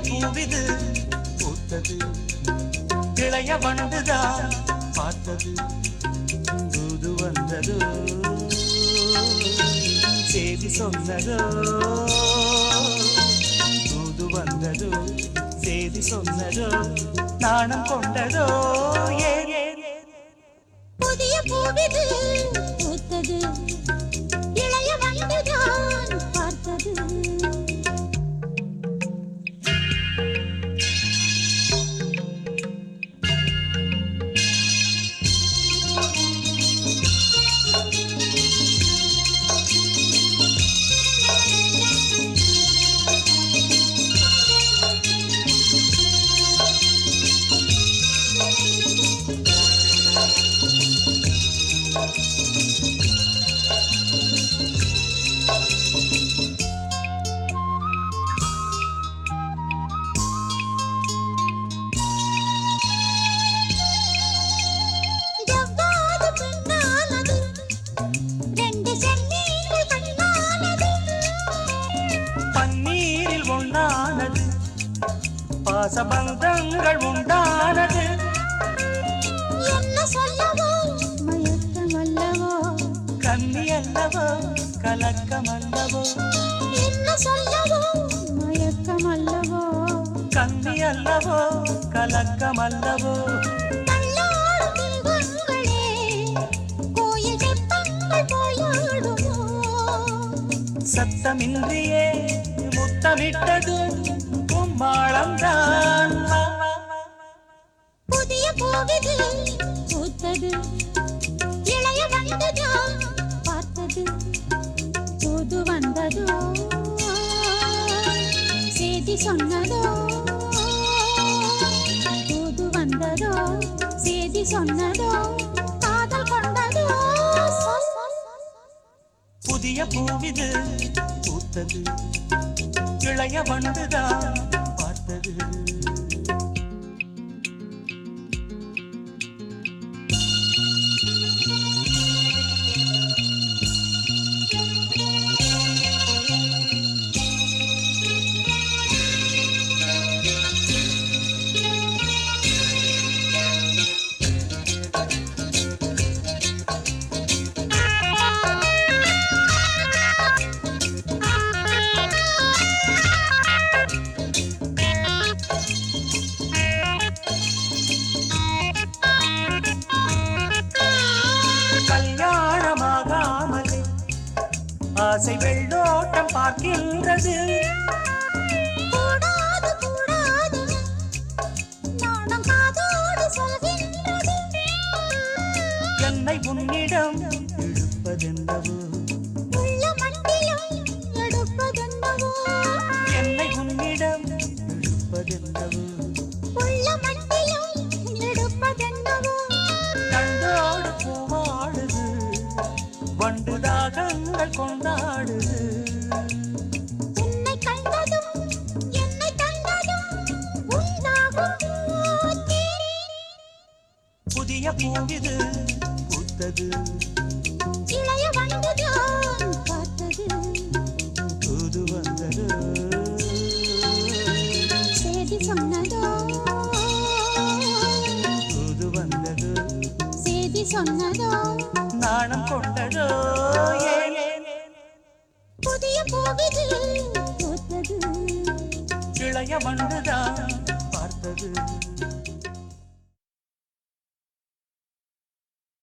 பூவிது பூத்தது இளைய வண்டுதான் பார்த்தது தூது வந்ததோ செய்தி சொன்னதோ தூது வந்ததோ செய்தி சொன்னதோ நாணம் கொண்டதோ ஏ ஏ ஏ புதிய பூவிது பூத்தது இளைய வந்துதான் பார்த்தது ஜவ்வாது பெண்ணானது ரெண்டு செம்மீன்கள் கண்ணானது பன்னீரில் ஒன்றானது பாசபந்தங்கள் உண்டானது என்ன சொல்லவோ மயக்கம் அல்லவோ கன்னி அல்லவோ கலக்கம் அல்லவோ என்ன சொல்லவோ மயக்கம் அல்லவோ கன்னி அல்லவோ கலக்கம் அல்லவோ தள்ளாடும் தெய்வங்களே கோயில் தெப்பங்கள் போயாடுமோ சத்தமின்றியே முத்தமிட்டது கும்மாளம்தான் புதிய பூவிது பூத்தது இளைய வந்ததோ பார்த்தது புது வந்ததோ செய்தி சொன்னதோ புது வந்ததோ செய்தி சொன்னதோ காதல் கொண்டதோ புதிய பூவிது பூத்தது இளைய வண்டுதான் பார்த்தது கல்யாணமாகாமலே ஆசை வெள்ளோட்டம் பார்க்கின்றது கூடாது கூடாது நாணம் காதோடு சொல்கின்றது என்னை உன்னிடம் இழுப்பதென்னவோ உள்ள மண்டிலும் எடுப்பதென்னவோ என்னை உன்னிடம் இழுப்பதென்னவோ உள்ள மண்டிலும் எடுப்பதென்னவோ கண்டோடு பூவாடுது வண்டு தாகங்கள் கொண்டாடுது உன்னை கண்டதும் என்னை கண்டதும் உண்டாகும் பூத்தே. புதிய பூவிது பூத்தது இளைய வந்துதான் பார்த்தது புது வந்தது செய்தி சொன்னதோ புது வந்தது செய்தி சொன்னதோ நாணம் கொண்டதோ ஏ ஏ, ஏ. புதிய பூவிது பூத்தது இளைய வண்டுதான் பார்த்தது